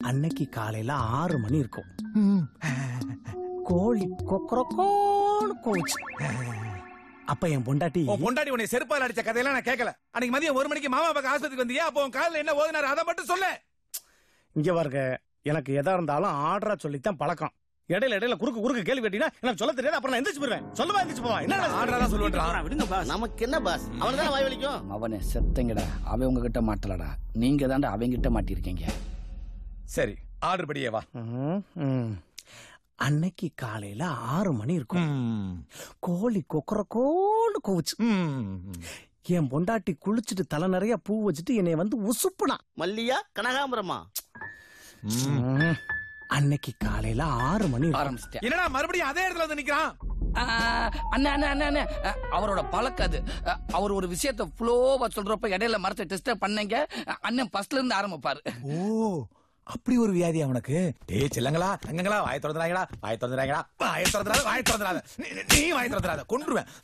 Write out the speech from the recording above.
அன்னைக்கு காலையில ஆறு மணி இருக்கும் கோழி கொக்கரக்கோன்னு கோச்சு அப்ப என் பொண்டாட்டி உன் பொண்டாட்டி உன்னை செருப்பால் அடிச்ச கதையெல்லாம் நான் கேட்கல அன்னைக்கு மதியம் ஒரு மணிக்கு மாமா பக்கம் ஆஸ்பத்திரிக்கு வந்தியா அப்போ உன் காலில் என்ன ஓதினாரு அதை மட்டும் சொல்ல இங்க பாருங்க எனக்கு எதா இருந்தாலும் ஆர்டரா சொல்லித்தான் பழக்கம் இடையில இடையில குறுக்கு குறுக்கு கேள்வி கேட்டீங்கன்னா எனக்கு சொல்ல தெரியாது அப்புறம் நான் எந்திரிச்சு போயிருவேன் சொல்லவா எந்திரிச்சு போவா என்ன ஆர்டரா தான் சொல்லுவேன்றான் விடுங்க பாஸ் நமக்கு என்ன பாஸ் அவனுக்கு தான் வாய் வலிக்கும் அவனே செத்தங்கடா அவன் உங்ககிட்ட மாட்டலடா நீங்க தாண்டா அவங்கிட்ட மாட்டிருக்கீங்க சரி ஆர்டர் படியே வா ம், ம். அன்னைக்கு காலையில ஆறு மணி இருக்கும் கோழி கொக்கரக்கோன்னு கோவுச்சு என் பொண்டாட்டி குளிச்சுட்டு தலை நிறைய பூ வச்சுட்டு என்னை வந்து உசுப்புனா மல்லியா கனகாம்பரமா ம். அன்னைக்கு காலையில ஆறு மணி இருக்கும். ஆரம்பிச்சிட்டேன் என்னடா மறுபடியும் அதே இடத்துல வந்து நிக்கிறான் ஆ, அண்ணே அண்ணே அண்ணே அண்ணே அ, அவரோட பழக்கம் அது அ, அவர் ஒரு விஷயத்த ஃப்ளோவா சொல்றப்ப இடையில மரத்தை டெஸ்ட் பண்ணீங்க அ, அண்ணன் ஃபர்ஸ்ட்ல இருந்து ஆரம்பிப்பாரு ஓ அப்படி ஒரு வியாதி அவனுக்கு டேய் செல்லங்களா தங்கங்களா வாய திறந்துறாங்கடா வாய திறந்துறாங்கடா வாய திறந்துறாத வாய திறந்துறாத நீ- நீ வாய திறந்துறாத கொன்றுவேன்